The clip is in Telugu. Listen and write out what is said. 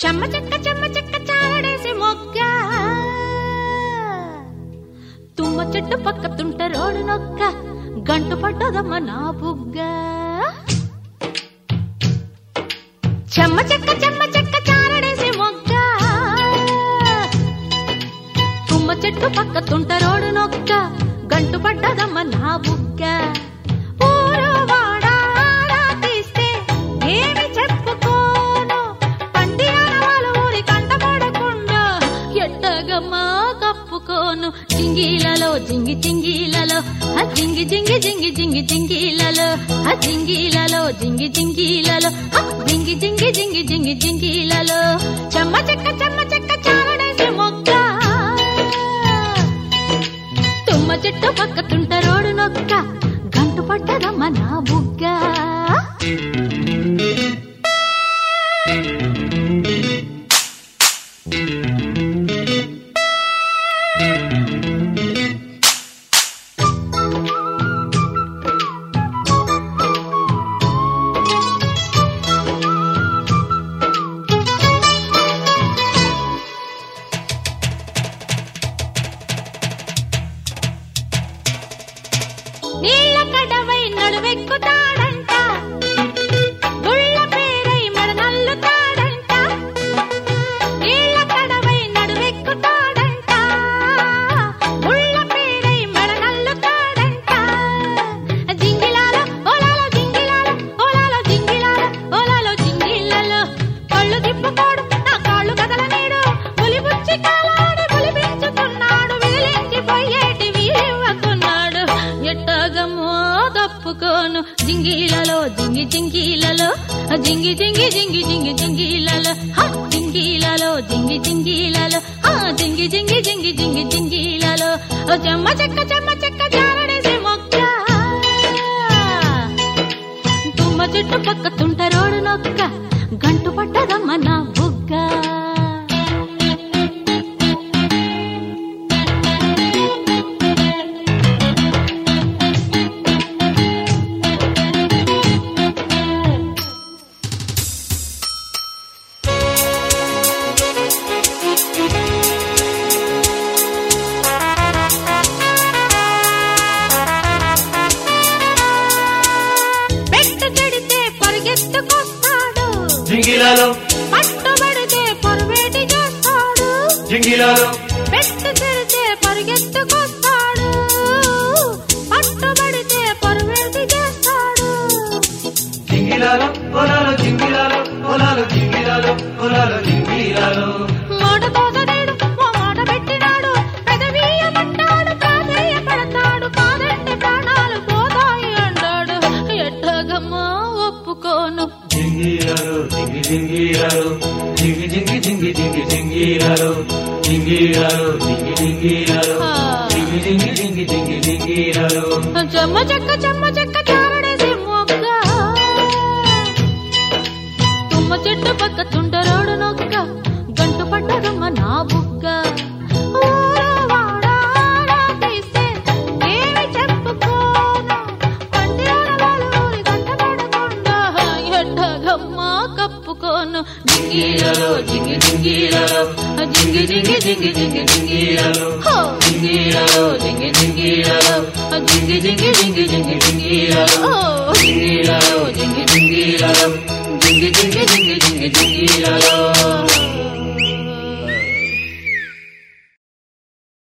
చెమ్మ చెక్క చెమ్మ చెక్క చారడేసి మొగ్గ తుమ్మ చెట్టు పక్క తుంట రోడు నొక్క గంటు పడ్డదమ్మ నా బుగ్గ చెమ్మ చెక్క చెమ్మ చెక్క చారడేసి మొగ్గ తుమ్మ చెట్టు పక్క తుంట రోడు నొక్క గంటు పడ్డదమ్మ నా బుగ్గ ఊరు వాడ ఆరా తీస్తే ఏమి చెప్పుకోను పండి ఆనవాళ్ళ ఊరి కంటపడకుండా ఎట్టగమ్మా కప్పుకోను జింగిలలో జింగి జింగిలలో ఆ జింగి జింగి జింగి జింగి జింగిలలో ఆ జింగిలలో జింగి జింగిలలో ఆ జింగి జింగి జింగి జింగి జింగిలలో చెమ్మ చెక్క చెమ్మ చెక్క చారడేసి మొక్క తుమ్మ చెట్టు పక్క తుంట రోడు నొక్క గంటు పట్టదమ్మ నా బుగ్గ నీళ్ళ కడవై నడువెక్కుతాడంట గుళ్ళ పేరై మడనల్లుతాడంట నీళ్ళ కడవై నడువెక్కుతాడంట గుళ్ళ పేరై మడనల్లుతాడంట జింగిలాలో ఓలాలో జింగిలాలో ఓలాలో జింగిలాలో ఓలాలో జింగిలలో కళ్ళు తిప్పుకోడు నా కాళ్ళు కదలనేడు పులిబుచ్చి కాలాడి పులిపించుకున్నాడు విదిలించి పోయేటి వీరివ్వకున్నాడు ఎట్టగమో తప్పుకోను జింగిలలో జింగి జింగిలలో ఆ జింగి జింగి జింగి జింగి జింగిలలో హా జింగిలలో జింగి జింగిలలో ఆ జింగి జింగి జింగి జింగి జింగిలలో ఓ చెమ్మ చెక్క చెమ్మ చెక్క జారడేసి మొక్క తుమ్మ చెట్టు పక్క తుంట రోడు నొక్క గంటు పట్టదమ్మ నా బుగ్గ పెట్టు చెడితే పరిగెత్తుకొస్తాడు జింగిలాలో పట్టుబడితే పొరవేటి చేస్తాడు జింగిలాలో పెట్టు చెడితే పరిగెత్తుకొస్తాడు పట్టుబడితే పొరవేటి చేస్తాడు జింగిలాలో పొలాలు జింగిలాలో పొలాలు జింగిలాలో పొలాలు జింగిలాలో మాట తోసనేడు ఓ మాట పెట్టినాడు పెదవీయమంటాడు ప్రాధేయపడతాడు కాదంటే ప్రాణాలు పోతాయి అంటాడు ఎట్టగమ్మా ఒప్పుకోను జింగిలాలో జింగి జింగిలాలో జింగి జింగి జింగి జింగి జింగిలాలో జింగిలాలో జింగి జింగిలాలో జింగి జింగి జింగి జింగి జింగిలాలో చెమ్మ చెక్క చెమ్మ చెక్క చారడేసి మొక్క తుమ్మ చెట్టు పక్క తుంటరోడు నొక్క గంటు పడ్డదమ్మ నా బుగ్గ ఊరు వాడ ఆరా తీస్తే ఏమి చెప్పుకోను పంటి ఆడవాళ్ళు ఊరి గంట పడకుండా ఎట్టగమ్మ కప్పుకోను జింగిలలో జింగి జింగిలలో జింగి జింగి జింగి జింగి జింగిలలో హో జింగిలలో జింగి జింగిలలో జింగి జింగి జింగి జింగి జింగిలలో జింగిలలో జింగి జింగిలలో జింగి జింగి జింగి జింగి జింగిలలో